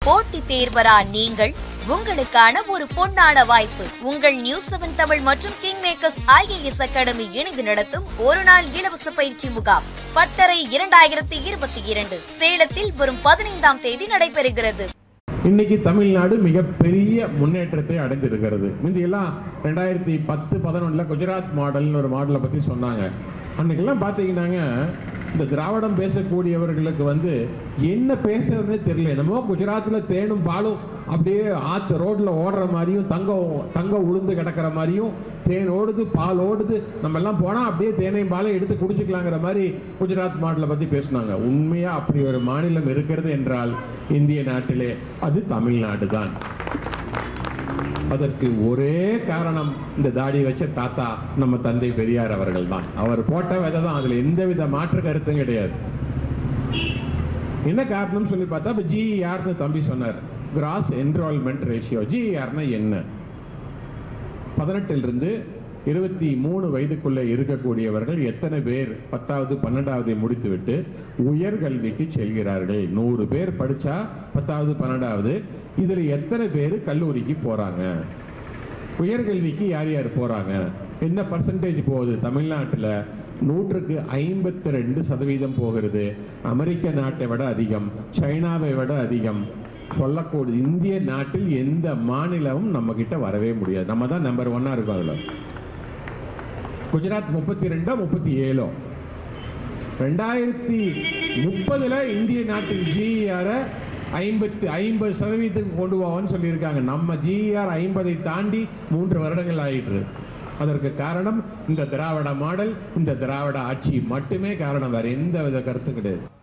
போட்டி தேர்வரா நீங்கள் உங்களுக்கான ஒரு பொன்னான வாய்ப்பு உங்கள் நியூஸ் செவன் தமிழ் மற்றும் கிங் மேக்கர்ஸ் ஐஏஎஸ் அகாடமி இணைந்து நடத்தும் ஒரு நாள் இலவச பயிற்சி முகாம் பட்டறை இரண்டாயிரத்தி இருபத்தி இரண்டு சேலத்தில் வரும் பதினைந்தாம் தேதி நடைபெறுகிறது இன்னைக்கு தமிழ்நாடு மிகப்பெரிய முன்னேற்றத்தை அடைந்திருக்கிறது முந்தியெல்லாம் ரெண்டாயிரத்தி பத்து பதினொன்றுல குஜராத் மாடல்னு ஒரு மாடலை பற்றி சொன்னாங்க அன்னைக்கெல்லாம் பார்த்தீங்கன்னாங்க இந்த திராவிடம் பேசக்கூடியவர்களுக்கு வந்து என்ன பேசுறதுனே தெரியல என்னமோ குஜராத்தில் தேனும் பாலும் அப்படியே ஆற்று ரோட்டில் ஓடுற மாதிரியும் தங்கம் தங்கம் உளுந்து கிடக்கிற மாதிரியும் தேன் ஓடுது பால் ஓடுது நம்ம எல்லாம் போனால் அப்படியே தேனையும் பாலையும் எடுத்து குடிச்சுக்கலாங்கிற மாதிரி குஜராத் மாடலை பற்றி பேசினாங்க உண்மையாக அப்படி ஒரு மாநிலம் இருக்கிறது என்றால் இந்திய நாட்டிலே அது தமிழ்நாடு தான் அதற்கு ஒரே காரணம் இந்த தாடி வச்ச தாத்தா நம்ம தந்தை பெரியார் அவர்கள் தான் அவர் போட்ட விதை தான் அதில் எந்தவித மாற்று கருத்தும் கிடையாது என்ன காரணம் சொல்லி பார்த்தா இப்போ ஜிஇஆர்னு தம்பி சொன்னார் கிராஸ் என்ரோல்மெண்ட் ரேஷியோ ஜிஇஆர்னா என்ன பதினெட்டிலிருந்து இருபத்தி மூணு வயதுக்குள்ளே இருக்கக்கூடியவர்கள் எத்தனை பேர் பத்தாவது பன்னெண்டாவது முடித்துவிட்டு உயர்கல்விக்கு செல்கிறார்கள் நூறு பேர் படித்தா பத்தாவது பன்னெண்டாவது இதில் எத்தனை பேர் கல்லூரிக்கு போகிறாங்க உயர்கல்விக்கு யார் யார் போகிறாங்க என்ன பர்சன்டேஜ் போகுது தமிழ்நாட்டில் நூற்றுக்கு ஐம்பத்தி ரெண்டு சதவீதம் போகிறது அமெரிக்க நாட்டை விட அதிகம் சைனாவை விட அதிகம் சொல்லக்கூடிய இந்திய நாட்டில் எந்த மாநிலமும் நம்ம கிட்ட வரவே முடியாது நம்ம தான் நம்பர் ஒன்னா இருக்கோம் அதில் குஜராத் முப்பத்தி ரெண்டோ முப்பத்தி ஏழோ ரெண்டாயிரத்தி முப்பதுல இந்திய நாட்டின் ஜிஆரை ஐம்பத்தி ஐம்பது சதவீதத்துக்கு கொண்டு போவோம்னு சொல்லியிருக்காங்க நம்ம ஜிஆர் ஐம்பதை தாண்டி மூன்று வருடங்கள் ஆயிற்று அதற்கு காரணம் இந்த திராவிட மாடல் இந்த திராவிட ஆட்சி மட்டுமே காரணம் வேற எந்த வித கருத்தும் கிடையாது